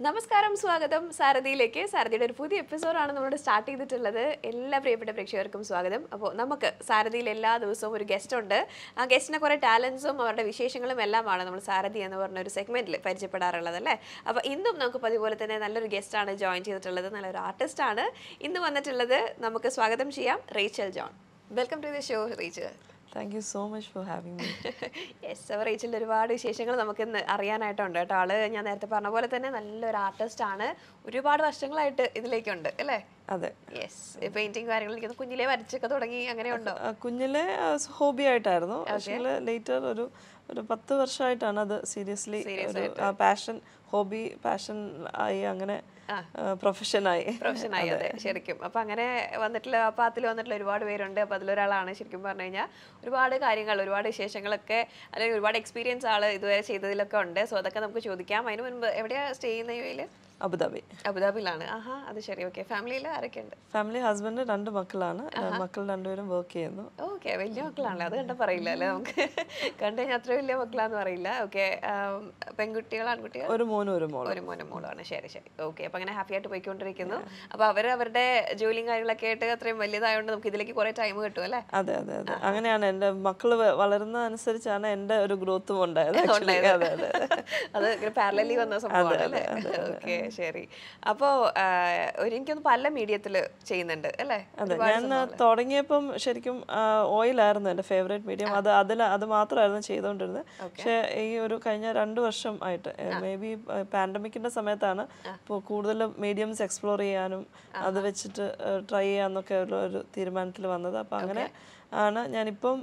നമസ്കാരം സ്വാഗതം സാരഥിയിലേക്ക് സാരഥിയുടെ ഒരു പുതിയ എപ്പിസോഡാണ് നമ്മൾ സ്റ്റാർട്ട് ചെയ്തിട്ടുള്ളത് എല്ലാ പ്രിയപ്പെട്ട പ്രേക്ഷകർക്കും സ്വാഗതം അപ്പോൾ നമുക്ക് സാരഥിയിൽ എല്ലാ ദിവസവും ഒരു ഗസ്റ്റ് ഉണ്ട് ആ ഗസ്റ്റിനെ കുറേ ടാലൻസും അവരുടെ വിശേഷങ്ങളും എല്ലാമാണ് നമ്മൾ സാരഥി എന്ന് പറഞ്ഞ ഒരു സെഗ്മെന്റിൽ പരിചയപ്പെടാറുള്ളത് അല്ലേ അപ്പോൾ ഇന്നും നമുക്ക് പതിപോലെ തന്നെ നല്ലൊരു ഗസ്റ്റാണ് ജോയിൻ ചെയ്തിട്ടുള്ളത് നല്ലൊരു ആർട്ടിസ്റ്റാണ് ഇന്ന് വന്നിട്ടുള്ളത് നമുക്ക് സ്വാഗതം ചെയ്യാം Rachel John welcome to the show Rachel thank you so much for having me yes അവർ റേച്ചിൻ്റെ ഒരുപാട് വിശേഷങ്ങൾ നമുക്ക് ഇന്ന് അറിയാനായിട്ടുണ്ട് കേട്ടോ ആള് ഞാൻ നേരത്തെ പറഞ്ഞ പോലെ തന്നെ നല്ലൊരു ആർട്ടിസ്റ്റ് ആണ് ഒരുപാട് വർഷങ്ങളായിട്ട് ഇതിലേക്കുണ്ട് അല്ലേ അതെ യെസ് പെയിന്റിങ് കാര്യങ്ങളിലേക്ക് കുഞ്ഞിലേ വരച്ചൊക്കെ തുടങ്ങി അങ്ങനെയുണ്ടോ ആ, കുഞ്ഞിലെ ഹോബി ആയിട്ടായിരുന്നു പക്ഷേ ലേറ്റർ ഒരു ഒരു പത്ത് വർഷമായിട്ടാണ് അത് സീരിയസ്ലി ഒരു പാഷൻ ഹോബി പാഷൻ ആയി അങ്ങനെ പ്രൊഫഷനായി പ്രൊഫഷനായി അതെ ശരിക്കും അപ്പൊ അങ്ങനെ വന്നിട്ടുള്ള ആ പാത്തിൽ വന്നിട്ടുള്ള ഒരുപാട് പേരുണ്ട് അപ്പൊ അതിലൊരാളാണ് ശരിക്കും പറഞ്ഞു കഴിഞ്ഞാൽ ഒരുപാട് കാര്യങ്ങൾ ഒരുപാട് വിശേഷങ്ങളൊക്കെ അല്ലെങ്കിൽ ഒരുപാട് എക്സ്പീരിയൻസ് ആള് ഇതുവരെ ചെയ്തതിലൊക്കെ ഉണ്ട് സോ അതൊക്കെ നമുക്ക് ചോദിക്കാം അതിന് മുൻപ് എവിടെയാ സ്റ്റേ ചെയ്യുന്ന യു എയിൽ അബുദാബി അബുദാബിയിലാണ് ആഹാ അത് ശരി ഓക്കെ ഫാമിലിയിൽ ആരൊക്കെ ഉണ്ട് ഫാമിലി ഹസ്ബൻഡ് രണ്ട് മക്കളാണ് മക്കൾ രണ്ടുപേരും വർക്ക് ചെയ്യുന്നു ഓക്കെ വലിയ മക്കളാണല്ലോ അത് കണ്ട പറയില്ല അല്ലേ നമുക്ക് കണ്ടു കഴിഞ്ഞാൽ അത്ര വലിയ മക്കളാന്ന് പറയില്ല ഓക്കെ പെൺകുട്ടികൾ ആൺകുട്ടികൾ ഒരു മോനും ഒരു മോളും ഒരു മോനും മോളാണ് ശരി ശരി ഓക്കെ അപ്പൊ അങ്ങനെ ഹാപ്പി ആയിട്ട് പോയിക്കൊണ്ടിരിക്കുന്നു അപ്പൊ അവർ അവരുടെ ജോലിയും കാര്യങ്ങളൊക്കെ ആയിട്ട് അത്രയും വലിയതായതുകൊണ്ട് നമുക്ക് ഇതിലേക്ക് കുറെ ടൈം കിട്ടും അല്ലേ അതെ അതെ അതെ അങ്ങനെയാണ് എൻ്റെ മക്കൾ വളരുന്ന അനുസരിച്ചാണ് എൻ്റെ ഒരു ഗ്രോത്തും ഉണ്ടായത് actually. അതെ അതെ അത് പാരലലി വന്ന സംഭവമാണ് അല്ലേ ഓക്കെ ശരി അപ്പോ ആ, ഒരു എനിക്കൊന്ന് പല മീഡിയത്തിൽ ചെയ്യുന്നുണ്ട് അല്ലേ അതെ ഞാൻ തുടങ്ങിയപ്പം ശരിക്കും ഓയിലായിരുന്നു എൻ്റെ ഫേവറേറ്റ് മീഡിയം അത് അതിൽ അത് മാത്രമായിരുന്നു ചെയ്തുകൊണ്ടിരുന്നത് പക്ഷേ ഈ ഒരു കഴിഞ്ഞ രണ്ട് വർഷം ആയിട്ട് മേ ബി പാൻഡമിക്കിൻ്റെ സമയത്താണ് ഇപ്പോൾ കൂടുതൽ മീഡിയംസ് എക്സ്പ്ലോർ ചെയ്യാനും അത് വെച്ചിട്ട് ട്രൈ ചെയ്യാന്നൊക്കെ ഉള്ള ഒരു തീരുമാനത്തിൽ വന്നത് അപ്പം അങ്ങനെ ആണ് ഞാനിപ്പം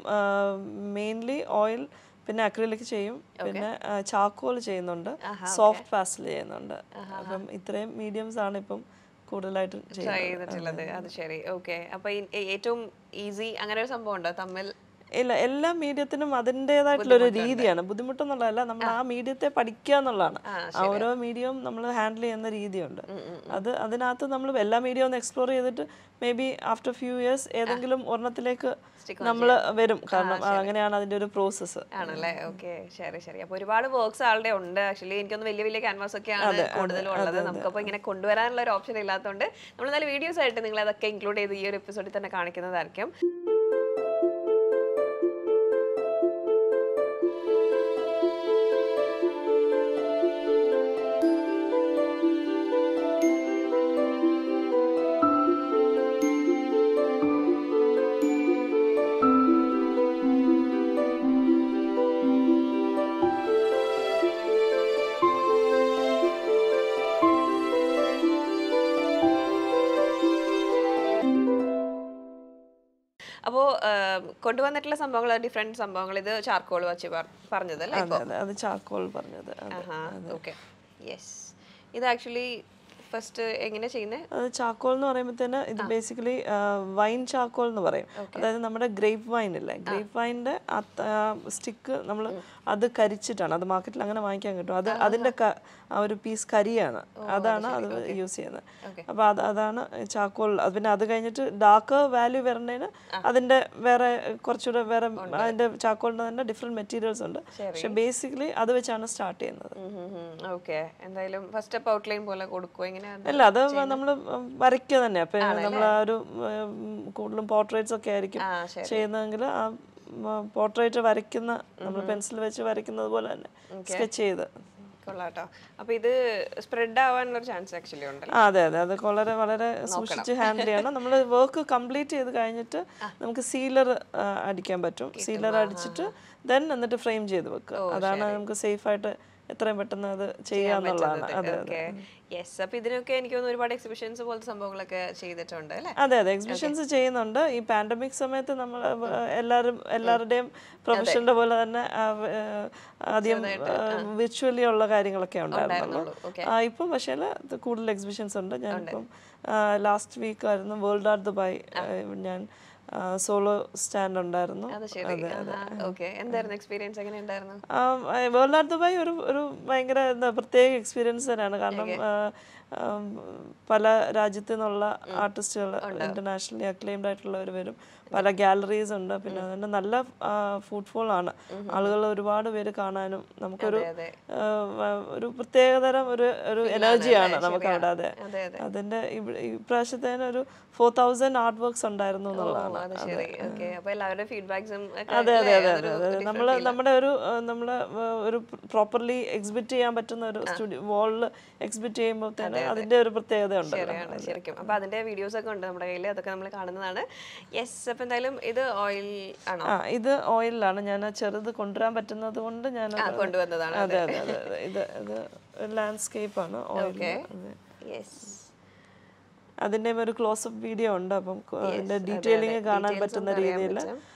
മെയിൻലി ഓയിൽ പിന്നെ അക്രിലിക് ചെയ്യും പിന്നെ ചാക്കോൾ ചെയ്യുന്നുണ്ട് സോഫ്റ്റ് പാസ്റ്റിൽ ചെയ്യുന്നുണ്ട് അപ്പം ഇത്രയും മീഡിയംസ് ആണ് ഇപ്പം കൂടുതലായിട്ടും ചെയ്യുന്നത് ട്രൈ ചെയ്തിട്ടുള്ളത് അത് ശരി ഓക്കെ അപ്പൊ ഈ- ഏ- ഏറ്റവും ഈസി അങ്ങനെ ഒരു സംഭവം ഉണ്ടോ തമ്മിൽ ഇല്ല എല്ലാ മീഡിയത്തിനും അതിൻ്റെതായിട്ടുള്ള ഒരു രീതിയാണ് ബുദ്ധിമുട്ടെന്നുള്ളതല്ല നമ്മൾ ആ മീഡിയത്തെ പഠിക്കുക എന്നുള്ളതാണ് ആ ഓരോ മീഡിയവും നമ്മൾ ഹാൻഡിൽ ചെയ്യുന്ന രീതിയുണ്ട് അത് അതിനകത്ത് നമ്മൾ എല്ലാ മീഡിയം ഒന്ന് എക്സ്പ്ലോർ ചെയ്തിട്ട് maybe after few years ഏതെങ്കിലും ഒരെണ്ണത്തിലേക്ക് നമ്മൾ വരും കാരണം അങ്ങനെയാണ് അതിൻ്റെ ഒരു പ്രോസസ്സ് ആണല്ലേ ഓക്കെ ശരി ശരി അപ്പൊ ഒരുപാട് വർക്ക്സ് ആളുടെ ഉണ്ട് ആക്ച്വലി എനിക്കൊന്ന് വലിയ വലിയ ക്യാൻവാസ് ഒക്കെയാണ് കൂടുതലും ഉള്ളത് നമുക്കപ്പോൾ ഇങ്ങനെ കൊണ്ടുവരാനുള്ള ഒരു ഓപ്ഷൻ ഇല്ലാത്തതുകൊണ്ട് നമ്മൾ നല്ല വീഡിയോസ് ആയിട്ട് നിങ്ങൾ അതൊക്കെ ഇൻക്ലൂഡ് ചെയ്ത് ഈ ഒരു എപ്പിസോഡിൽ തന്നെ കാണിക്കുന്നതായിരിക്കും അപ്പോൾ കൊണ്ടുവന്നിട്ടുള്ള സംഭവങ്ങൾ ഡിഫറെന്റ് സംഭവങ്ങൾ ഇത് ചാർക്കോൾ വെച്ച് പർ- പറഞ്ഞതല്ലേ അതെ അതെ അത് ചാക്കോൾ പറഞ്ഞത് അതെ. ആഹാ ഓക്കെ യെസ് ഇത് ആക്ച്വലി ഫസ്റ്റ് എങ്ങനെ ചെയ്യുന്നത് അത് ചാക്കോൾ എന്ന് പറയുമ്പോഴത്തേന് ഇത് ബേസിക്കലി വൈൻ ചാക്കോൾ എന്ന് പറയും അതായത് നമ്മുടെ ഗ്രേപ്പ് വൈൻ ഇല്ലേ ഗ്രേപ്പ് വൈൻ്റെ സ്റ്റിക്ക് നമ്മൾ അത് കരിച്ചിട്ടാണ് അത് മാർക്കറ്റിൽ അങ്ങനെ വാങ്ങിക്കാൻ കിട്ടും അത് അതിൻ്റെ ക- ആ ഒരു പീസ് കരിയാണ് അതാണ് അത് യൂസ് ചെയ്യുന്നത് അപ്പോൾ അത് അതാണ് ചാക്കോൾ അത് പിന്നെ അത് കഴിഞ്ഞിട്ട് ഡാർക്ക് വാല്യൂ വരുന്നതിന് അതിൻ്റെ വേറെ കുറച്ചുകൂടെ വേറെ അതിൻ്റെ ചാക്കോളിൻ്റെ തന്നെ ഡിഫറെൻറ്റ് മെറ്റീരിയൽസ് ഉണ്ട് പക്ഷെ ബേസിക്കലി അത് വെച്ചാണ് സ്റ്റാർട്ട് ചെയ്യുന്നത് ഓക്കെ എന്തായാലും ഫസ്റ്റ് അപ്പ് ഔട്ട്ലൈൻ പോലെ കൊടുക്കുമോ എങ്ങനെയാണ് അല്ല അത് നമ്മൾ വരയ്ക്കുക തന്നെ അപ്പൊ നമ്മൾ ആ ഒരു ഉം, കൂടുതലും പോർട്രേറ്റ്സ് ഒക്കെ ആയിരിക്കും ചെയ്യുന്നതെങ്കിൽ ആ പോർട്രേറ്റ് വരയ്ക്കുന്ന നമ്മൾ പെൻസിൽ വെച്ച് വരയ്ക്കുന്നത് പോലെ തന്നെ സ്കെച്ച് ചെയ്ത് കൊള്ളാട്ടോ അപ്പൊ ഇത് സ്പ്രെഡ് ആവാനുള്ള ഒരു ചാൻസ് ആക്ച്വലി ഉണ്ടല്ലോ ആ അതെ അതെ അത് വളരെ വളരെ സൂക്ഷിച്ച് ഹാൻഡിൽ ചെയ്യണം നമ്മൾ വർക്ക് കംപ്ലീറ്റ് ചെയ്ത് കഴിഞ്ഞിട്ട് നമുക്ക് സീലർ അടിക്കാൻ പറ്റും സീലർ അടിച്ചിട്ട് ദെൻ എന്നിട്ട് ഫ്രെയിം ചെയ്ത് വെക്കുക അതാണ് നമുക്ക് സേഫ് ആയിട്ട് എത്രയും പെട്ടെന്ന് അത് ചെയ്യാന്നുള്ളതാണ് അതെ അതെ ഓക്കെ യെസ് അപ്പൊ ഇതിനൊക്കെ എനിക്ക് തോന്നുന്നു ഒരുപാട് എക്സിബിഷൻസ് പോലത്തെ സംഭവങ്ങളൊക്കെ ചെയ്തിട്ടുണ്ട് അല്ലേ അതെ അതെ എക്സിബിഷൻസ് ചെയ്യുന്നുണ്ട് ഈ പാൻഡമിക് സമയത്ത് നമ്മൾ എല്ലാവരും എല്ലാവരുടെയും പ്രൊഫഷന്റെ പോലെ തന്നെ ആ, ആ, ആദ്യം വിർച്വലി ഉള്ള കാര്യങ്ങളൊക്കെ ഉണ്ടായിരുന്നുള്ളൂ ആ, ഇപ്പം പക്ഷേ കൂടുതൽ എക്സിബിഷൻസ് ഉണ്ട് ഞാനിപ്പം ലാസ്റ്റ് വീക്ക് ആയിരുന്നു വേൾഡ് ആർട്ട് ദുബായ് ഞാൻ സോളോ സ്റ്റാൻഡ് ഉണ്ടായിരുന്നു അത് ശരി ഓക്കെ എന്തായിരുന്നു എക്സ്പീരിയൻസ് എങ്ങനെ ഉണ്ടായിരുന്നു വേൾഡ് ആർട്ട് ദുബായ് ഒരു ഒരു ഭയങ്കര എന്താ പ്രത്യേക എക്സ്പീരിയൻസ് തന്നെയാണ് കാരണം ആ, ആം, പല രാജ്യത്തു നിന്നുള്ള ആർട്ടിസ്റ്റുകൾ ഇന്റർനാഷണലി അക്ലെയിംഡ് ആയിട്ടുള്ളവർ വരും പല ഗാലറീസ് ഉണ്ട് പിന്നെ അതിന്റെ നല്ല ഫുട്ഫോൾ ആണ് ആളുകൾ ഒരുപാട് പേര് കാണാനും നമുക്കൊരു അതെ. ആ, വ- ഒരു പ്രത്യേകതരം ഒരു ഒരു എനർജിയാണ് നമുക്ക് അവിടെ അതെ അതെ അതെ അതിന്റെ ഇവിടെ ഇപ്രാവശ്യത്തേന് ഒരു ഫോർ തൗസൻഡ് ആർട്ട് വർക്ക്സ് ഉണ്ടായിരുന്നു എന്നുള്ളതാണ് അത് ശരി ഓക്കെ അപ്പൊ എല്ലാവരുടെ ഫീഡ്ബാക്സും അതെ അതെ അതെ അതെ അതെ നമ്മള് നമ്മുടെ ഒരു ആ, നമ്മള് ആ, ഒരു പ്രോപ്പർലി എക്സിബിറ്റ് ചെയ്യാൻ പറ്റുന്ന ഒരു സ്റ്റുഡിയോ വാളിൽ എക്സിബിറ്റ് ചെയ്യുമ്പോൾ തന്നെ അതിന്റെ ഒരു പ്രത്യേകത ഉണ്ട് ശരിയാണ് ശരിക്കും അപ്പൊ അതിന്റെ വീഡിയോസ് ഒക്കെ ഉണ്ട് നമ്മുടെ കയ്യിൽ അതൊക്കെ നമ്മൾ കാണുന്നതാണ് യെസ് അപ്പൊ എന്തായാലും ഇത് ഓയിൽ ആണോ ആ ഇത് ഓയിലാണ് ഞാൻ ആ ചെറുത് കൊണ്ടുവരാൻ പറ്റുന്നത് കൊണ്ട് ഞാൻ ആ കൊണ്ടുവന്നതാണ് അതെ അതെ അതെ അതെ. ഇത് ഇത് ലാൻഡ്സ്കേപ്പ് ആണ് ഓയിൽ യെസ് അതിന്റെ ഒരു ക്ലോസപ്പ് വീഡിയോ ഉണ്ട് അപ്പം കൊ- അതിന്റെ ഡീറ്റെയിലിംഗ് കാണാൻ പറ്റുന്ന രീതിയിൽ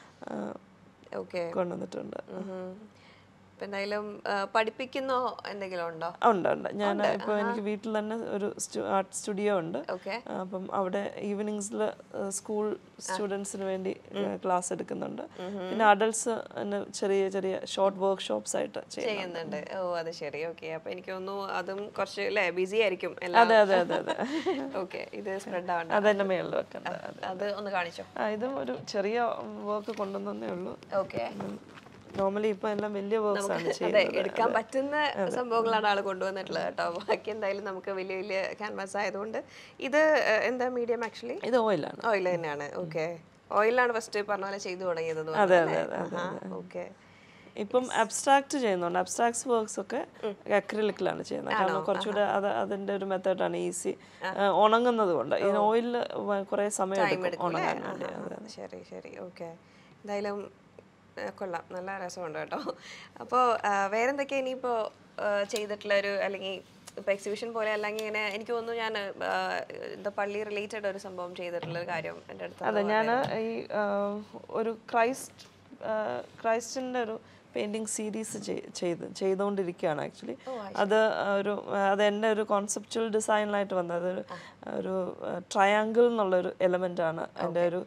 ഓക്കെ കൊണ്ടുവന്നിട്ടുണ്ട് അപ്പൊ എന്തായാലും ആ, പഠിപ്പിക്കുന്നോ എന്തെങ്കിലും ഉണ്ടോ ആ, ഉണ്ട് ഉണ്ട് ഞാൻ ഇപ്പോൾ എനിക്ക് വീട്ടിൽ തന്നെ ഒരു ആർട്ട് സ്റ്റുഡിയോ ഉണ്ട് ഓക്കെ അപ്പം അവിടെ ഈവനിങ്സിൽ സ്കൂൾ സ്റ്റുഡൻസിന് വേണ്ടി ക്ലാസ് എടുക്കുന്നുണ്ട് പിന്നെ അഡൽട്സ് ചെറിയ ചെറിയ ഷോർട്ട് വർക്ക് ഷോപ്സ് ആയിട്ട് ചെയ്യും ചെയ്യുന്നുണ്ട് ഓ അത് ശരി ഓക്കെ അപ്പൊ എനിക്ക് തോന്നുന്നു അതും കുറച്ച് അല്ലേ ബിസി ആയിരിക്കും എല്ലാം അതെ അതെ അതെ അതെ ഓക്കെ ഇത് സ്പ്രെഡ് ആവണ്ട അതെന്നെ മേളിൽ വെക്കണ്ട അത് ഒന്ന് കാണിച്ചോ ആ ഇതും ഒരു ചെറിയ വർക്ക് കൊണ്ടുവന്നേ ഉള്ളൂ ഓക്കെ നോർമലി ഇപ്പൊ എല്ലാം വലിയ വർക്ക്സ് ആണ് അതെ ചെയ്യുന്നത് എടുക്കാൻ പറ്റുന്ന സംഭവങ്ങളാണ് ആള് കൊണ്ടുവന്നിട്ടുള്ളത് കേട്ടോ ബാക്കി എന്തായാലും നമുക്ക് വലിയ വലിയ ക്യാൻവാസ് ആയതുകൊണ്ട് ഇത് ഏഹ്, എന്താ മീഡിയം ആക്ച്വലി ഇത് ഓയിലാണ് ഓയിൽ തന്നെയാണ് ഓക്കെ ഓയിലാണ് ഫസ്റ്റ് പറഞ്ഞ പോലെ ചെയ്തു തുടങ്ങിയത് അതെ, അതെ, ഓക്കെ ഇപ്പം അബ്സ്ട്രാക്ട് ചെയ്യുന്നുണ്ട് അബ്സ്ട്രാക്ട്സ് വർക്ക്സ് ഒക്കെ അക്രിലിക്കിലാണ് ചെയ്യുന്നത് കാരണം കുറച്ചുകൂടെ അത് അതിന്റെ ഒരു മെത്തേഡാണ് ഈസി ഉണങ്ങുന്നത് കൊണ്ട് ഈ ഓയിലിൽ കുറെ സമയം എടുക്കും ഉണങ്ങാൻ വേണ്ടി ആ, ശരി ശരി ഓക്കെ എന്തായാലും ആ, കൊള്ളാം നല്ല രസമുണ്ട് കേട്ടോ അപ്പോൾ വേറെന്തൊക്കെയാ ഇനിയിപ്പോൾ ചെയ്തിട്ടുള്ള ഒരു അല്ലെങ്കിൽ ഇപ്പോൾ എക്സിബിഷൻ പോലെ അല്ലെങ്കിൽ ഇങ്ങനെ എനിക്ക് തോന്നുന്നു ഞാൻ ആ, എന്താ പള്ളി റിലേറ്റഡ് ഒരു സംഭവം ചെയ്തിട്ടുള്ള ഒരു കാര്യം എൻ്റെ അടുത്ത് അതെ ഞാൻ ഈ ആ, ഒരു ക്രൈസ്റ്റ് ആ, ക്രൈസ്റ്റിന്റെ ഒരു പെയിന്റിങ് സീരീസ് ചെയ്ത് ചെയ്തുകൊണ്ടിരിക്കുകയാണ് ആക്ച്വലി അത് ഒരു അത് എൻ്റെ ഒരു കോൺസെപ്റ്റുവൽ ഡിസൈനിലായിട്ട് വന്നത് ഒരു ഒരു ട്രയാങ്കിൾ എന്നുള്ളൊരു എലമെൻ്റ് ആണ് എൻ്റെ ഒരു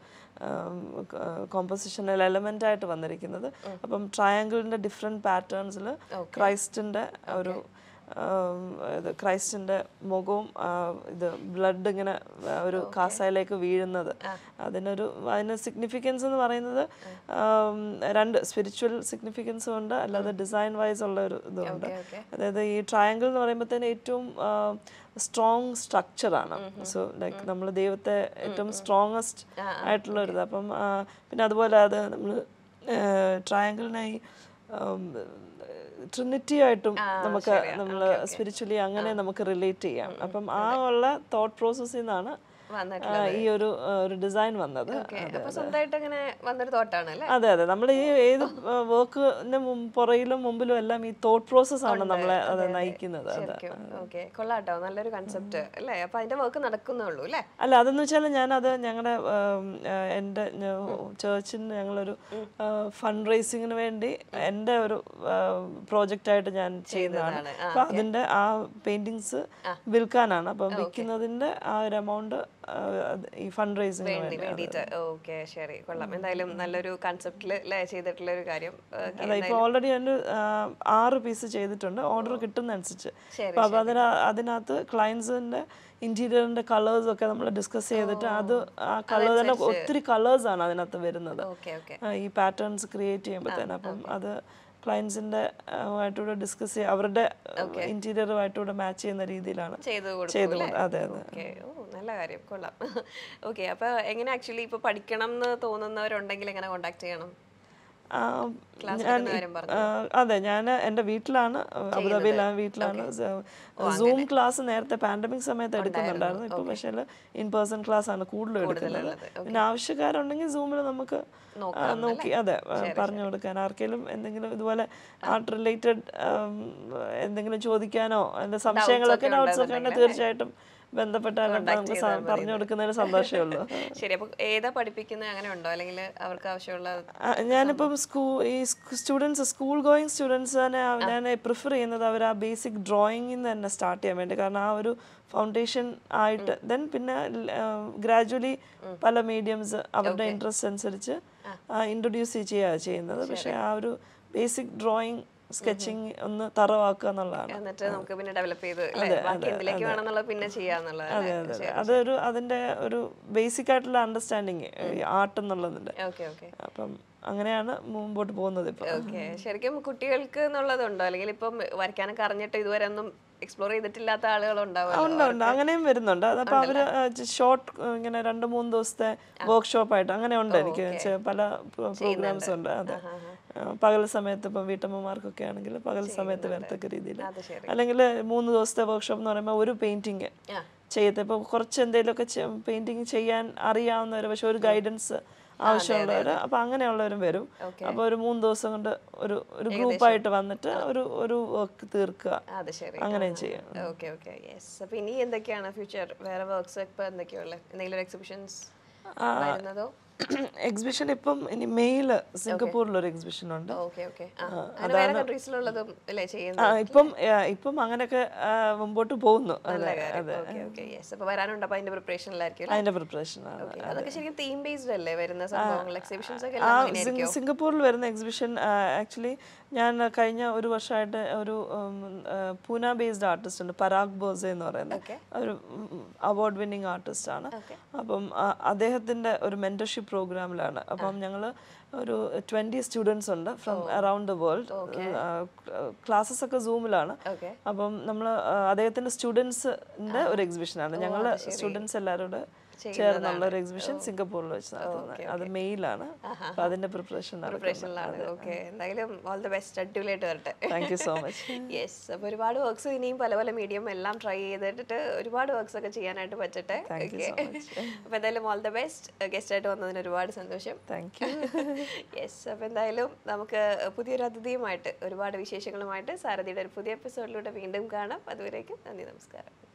കോമ്പോസിഷണൽ എലമെൻ്റ് ആയിട്ട് വന്നിരിക്കുന്നത് അപ്പം ട്രയാങ്കിളിൻ്റെ ഡിഫറെൻറ്റ് പാറ്റേൺസിൽ ക്രൈസ്റ്റിൻ്റെ ഒരു ആം, ഇത് ക്രൈസ്റ്റിന്റെ മുഖവും ആ, ഇത് ബ്ലഡ് ഇങ്ങനെ ആ, ഒരു കാസയിലേക്ക് വീഴുന്നത് അതിനൊരു അതിന് സിഗ്നിഫിക്കൻസ് എന്ന് പറയുന്നത് ആം, രണ്ട് സ്പിരിച്വൽ സിഗ്നിഫിക്കൻസും ഉണ്ട് അല്ലാതെ ഡിസൈൻ വൈസ് ഉള്ള ഒരു ഇതുണ്ട് okay. അതായത് ഈ ട്രയാങ്കിൾ എന്ന് പറയുമ്പോൾ തന്നെ ഏറ്റവും സ്ട്രോങ് സ്ട്രക്ചറാണ് സോ ലൈക്ക് നമ്മൾ ദൈവത്തെ ഏറ്റവും സ്ട്രോങ്ങസ്റ്റ് ആയിട്ടുള്ള ഒരു ഇത് അപ്പം ആ, പിന്നെ അതുപോലെ അത് നമ്മൾ ട്രയാങ്കിളിനായി ട്രിനിറ്റി ആയിട്ടും നമുക്ക് നമ്മൾ സ്പിരിച്വലി അങ്ങനെ നമുക്ക് റിലേറ്റ് ചെയ്യാം അപ്പം ആ ഉള്ള തോട്ട് പ്രോസസ്സിൽ നിന്നാണ് വന്നിട്ട് ആ, ഈ ഒരു ആ, ഒരു ഡിസൈൻ വന്നത് ഓക്കെ അപ്പോൾ സ്വന്തമായിട്ട് അങ്ങനെ വന്നൊരു തോട്ടാണ് അല്ലേ അതെ അതെ നമ്മൾ ഈ ഏത് വർക്കിന്റെ പുറയിലും മുമ്പിലും എല്ലാം ഈ തോട്ട് പ്രോസസ് ആണ് നമ്മളെ അത് നയിക്കുന്നത് അതെ ശരിക്കും ഓക്കെ കൊള്ളാട്ടോ നല്ലൊരു കൺസെപ്റ്റ് അല്ലേ അപ്പോൾ അതിന്റെ വർക്ക് നടക്കുന്നേ ഉള്ളൂ അല്ലേ അല്ല അതെന്ന് വെച്ചാൽ ഞാനത് ഞങ്ങളുടെ എൻ്റെ ചേർച്ചിന് ഞങ്ങളൊരു ഫണ്ട് റേസിങ്ങിന് വേണ്ടി എൻ്റെ ഒരു പ്രോജക്റ്റായിട്ട് ഞാൻ ചെയ്യുന്നതാണ് അപ്പൊ അതിന്റെ ആ പെയിന്റിങ്സ് വിൽക്കാനാണ് അപ്പം വിൽക്കുന്നതിന്റെ ആ ഒരു എമൗണ്ട് ഈ ഫണ്ട് റേസിങ്ങിന് വേണ്ടി വേണ്ടിയിട്ട് ഓക്കെ ശരി കൊള്ളാം എന്തായാലും നല്ലൊരു കൺസെപ്റ്റിൽ അല്ലേ ചെയ്തിട്ടുള്ള ഒരു കാര്യം Okay. അതെ ഇപ്പൊ ഓൾറെഡി ഞാൻ ആറ് പീസ് ചെയ്തിട്ടുണ്ട് ഓർഡർ കിട്ടുന്നതനുസരിച്ച് ശരി, അപ്പൊ അപ്പൊ അതിന അതിനകത്ത് ക്ലയൻസിന്റെ ഇന്റീരിയറിന്റെ കളേഴ്സ് ഒക്കെ നമ്മൾ ഡിസ്കസ് ചെയ്തിട്ട് അത് ആ കളർ തന്നെ ഒത്തിരി കളേഴ്സ് ആണ് അതിനകത്ത് വരുന്നത് ഓക്കെ ഓക്കെ ആ, ഈ പാറ്റേൺസ് ക്രിയേറ്റ് ചെയ്യുമ്പോഴത്തേന് അപ്പം അത് ക്ലയൻസിന്റെ ആയിട്ടൂടെ ഡിസ്കസ് ചെയ്യുക അവരുടെ ഇന്റീരിയറുമായിട്ടൂടെ മാച്ച് ചെയ്യുന്ന രീതിയിലാണ് ചെയ്ത് ചെയ്ത് കൊടുക്കും കൊണ്ട് അതെ അതെ ഓക്കെ ഓ നല്ല കാര്യം കൊള്ളാം ഓക്കെ അപ്പോൾ എങ്ങനെ ആക്ച്വലി ഇപ്പോൾ പഠിക്കണം എന്ന് തോന്നുന്നവരുണ്ടെങ്കിൽ എങ്ങനെ കോൺടാക്ട് ചെയ്യണം ആ, ക്ലാസ് ഞാൻ എടുക്കുന്ന കാര്യം പറഞ്ഞു ആ, അതെ ഞാൻ എൻ്റെ വീട്ടിലാണ് അബുദാബിയിലാണ് വീട്ടിലാണ് സൂം ക്ലാസ് നേരത്തെ പാൻഡമിക് സമയത്ത് എടുക്കുന്നുണ്ടായിരുന്നു ഇപ്പൊ പക്ഷേ ഇൻ പേഴ്സൺ ക്ലാസ് ആണ് കൂടുതലും എടുക്കുന്നത് പിന്നെ ആവശ്യക്കാരുണ്ടെങ്കിൽ സൂമിൽ നമുക്ക് ആ, നോക്കി അതെ ആ, പറഞ്ഞു കൊടുക്കാൻ ആർക്കെങ്കിലും എന്തെങ്കിലും ഇതുപോലെ ആർട്ട് റിലേറ്റഡ് എന്തെങ്കിലും ചോദിക്കാനോ അതിന്റെ സംശയങ്ങളൊക്കെ ഡൗട്ട്സ് ഒക്കെ ഉണ്ടെങ്കിൽ തീർച്ചയായിട്ടും ബന്ധപ്പെട്ടാൽ നമുക്ക് സ- പറഞ്ഞു കൊടുക്കുന്നതിന് സന്തോഷമേ ഉള്ളൂ ശരി അപ്പൊ ഏതാ പഠിപ്പിക്കുന്നത് അങ്ങനെ ഉണ്ടോ അല്ലെങ്കിൽ അവർക്ക് ആവശ്യമുള്ള ആ, ഞാനിപ്പം സ്കൂൾ ഈ സ്റ്റുഡൻസ് സ്കൂൾ ഗോയിങ് സ്റ്റുഡൻസ് തന്നെ ആ- ഞാൻ പ്രിഫർ ചെയ്യുന്നത് അവർ ആ ബേസിക് ഡ്രോയിങ്ങിൽ നിന്ന് തന്നെ സ്റ്റാർട്ട് ചെയ്യാൻ വേണ്ടി കാരണം ആ ഒരു ഫൗണ്ടേഷൻ ആയിട്ട് ദെൻ പിന്നെ ഗ്രാജുവലി പല മീഡിയംസ് അവരുടെ ഇൻട്രസ്റ്റ് അനുസരിച്ച് ഇൻട്രൊഡ്യൂസ് ചെയ്യുക ചെയ്യുന്നത് പക്ഷേ ആ ഒരു ബേസിക് ഡ്രോയിങ് സ്കെച്ചിങ് ഒന്ന് തറവാക്കുക എന്നുള്ളതാണ് എന്നിട്ട് നമുക്ക് പിന്നെ ഡെവലപ്പ് ചെയ്ത് അല്ലേ? ബാക്കി എന്തിലേക്ക് വേണമെന്നുള്ളത് പിന്നെ ചെയ്യാന്നുള്ളത് അതെ അതൊരു അതിന്റെ ഒരു ബേസിക് ആയിട്ടുള്ള അണ്ടർസ്റ്റാൻഡിങ് ആർട്ട് എന്നുള്ളതിന്റെ ഓക്കെ ഓക്കെ അപ്പം അങ്ങനെയാണ് മുമ്പോട്ട് പോകുന്നത് ഇപ്പം ഓക്കെ ശരിക്കും കുട്ടികൾക്ക് എന്നുള്ളതുണ്ടോ അല്ലെങ്കിൽ ഇപ്പം വരയ്ക്കാനൊക്കെ അറിഞ്ഞിട്ട് ഇതുവരെ ഒന്നും എക്സ്പ്ലോർ ചെയ്തിട്ടില്ലാത്ത ആളുകൾ ഉണ്ട് ഉണ്ടാവുമല്ലോ ഉണ്ട് അങ്ങനെയും വരുന്നുണ്ട് അതപ്പോൾ അവര് ഷോർട്ട് ഇങ്ങനെ രണ്ട് മൂന്ന് ദിവസത്തെ വർക്ക്ഷോപ്പ് ആയിട്ട് അങ്ങനെ ഉണ്ട് എനിക്ക് ചെ- പല പ്രോഗ്രാംസ് ഉണ്ട് അതെ ആ, പകൽ സമയത്ത് ഇപ്പം വീട്ടമ്മമാർക്കൊക്കെ ആണെങ്കിൽ പകൽ സമയത്ത് വരത്തക്ക രീതിയിൽ അത് ശരി അല്ലെങ്കിൽ മൂന്ന് ദിവസത്തെ വർക്ക്ഷോപ്പ് എന്ന് പറയുമ്പോൾ ഒരു പെയിന്റിങ് ആ ചെയ്യത്തെ ഇപ്പം കുറച്ച് എന്തെങ്കിലുമൊക്കെ പെയിന്റിങ് ചെയ്യാൻ അറിയാവുന്നവർ പക്ഷെ ഒരു ഗൈഡൻസ് ആവശ്യമുള്ളവർ അപ്പം അങ്ങനെയുള്ളവരും വരും അപ്പോൾ ഒരു മൂന്ന് ദിവസം കൊണ്ട് ഒരു ഒരു ഗ്രൂപ്പായിട്ട് വന്നിട്ട് ഒരു ഒരു വർക്ക് തീർക്കുക അത് ശരി അങ്ങനെയും ചെയ്യാം ഓക്കെ ഓക്കെ യെസ് അപ്പൊ ഇനി എന്തൊക്കെയാണ് ഫ്യൂച്ചർ വേറെ വർക്ക്സ് ഇപ്പൊ എന്തൊക്കെയുള്ളത് എന്തെങ്കിലും എക്സിബിഷൻസ് വരുന്നതോ എക്സിബിഷൻ ഇപ്പം ഇനി മെയില് സിംഗപ്പൂരിൽ ഒരു എക്സിബിഷൻ ഉണ്ട് ഓക്കെ ഓക്കെ അങ്ങനെ വേറെ കൺട്രീസിലുള്ളതും അല്ലേ ചെയ്യുന്നത് ആ, ഇപ്പം ആ, ഇപ്പം അങ്ങനെയൊക്കെ ആ, മുമ്പോട്ട് പോകുന്നു അതെ അതെ ഓക്കെ ഓക്കെ യെസ് അപ്പൊ വരാനുണ്ട് അപ്പൊ അതിന്റെ പ്രിപ്പറേഷനിലായിരിക്കും അതിന്റെ പ്രിപ്പറേഷൻ ആണ് അതൊക്കെ ശരിക്കും തീം ബേസ്ഡ് അല്ലേ വരുന്ന സംഭവങ്ങൾ എക്സിബിഷൻസ് ഒക്കെ ആ എല്ലാം അങ്ങനെ സിംഗ- സിംഗപ്പൂരിൽ വരുന്ന എക്സിബിഷൻ ആക്ച്വലി ഞാൻ കഴിഞ്ഞ ഒരു വർഷമായിട്ട് ഒരു ഉം, ആ, പൂന ബേസ്ഡ് ആർട്ടിസ്റ്റ് ഉണ്ട് പരാഗ് ബോസെ എന്ന് പറയുന്നത് Okay. ഒരു അവാർഡ് വിന്നിങ് ആർട്ടിസ്റ്റ് ആണ് അപ്പം ആ, അദ്ദേഹത്തിന്റെ ഒരു മെന്റർഷിപ്പ് പ്രോഗ്രാമിലാണ് അപ്പം ഞങ്ങൾ ഒരു ട്വന്റി സ്റ്റുഡൻസ് ഉണ്ട് from around the world classes ഒക്കെ സൂമിലാണ് ഓക്കെ അപ്പം നമ്മൾ അദ്ദേഹത്തിന്റെ സ്റ്റുഡൻസിന്റെ ഒരു എക്സിബിഷനാണ് ഞങ്ങൾ സ്റ്റുഡൻസ് എല്ലാവരും കൂടെ ചേർന്നുള്ള ഒരു എക്സിബിഷൻ സിംഗപ്പൂരിൽ വെച്ച് നടത്തുന്നത് അത് മെയിലാണ് അപ്പൊ അതിന്റെ പ്രിപ്പറേഷൻ പ്രിപ്പറേഷനിലാണ് ഓക്കെ എന്തായാലും ഓൾ ദി ബെസ്റ്റ് അടിപൊളിയായിട്ട് വരട്ടെ thank you so much yes അപ്പോൾ ഒരുപാട് വർക്ക്സ് ഇനിയും പല പല മീഡിയം എല്ലാം ട്രൈ ചെയ്തിട്ട് ഒരുപാട് വർക്ക്സ് ഒക്കെ ചെയ്യാനായിട്ട് പറ്റട്ടെ ഓക്കെ അപ്പോൾ എന്തായാലും ഓൾ ദ ബെസ്റ്റ് ഗസ്റ്റ് ആയിട്ട് വന്നതിന് ഒരുപാട് സന്തോഷം താങ്ക് യു യെസ് അപ്പോൾ എന്തായാലും നമുക്ക് പുതിയൊരു അതിഥിയുമായിട്ട് ഒരുപാട് വിശേഷങ്ങളുമായിട്ട് സാരഥിയുടെ ഒരു പുതിയ എപ്പിസോഡിലൂടെ വീണ്ടും കാണാം അതുവരേക്കും നന്ദി നമസ്കാരം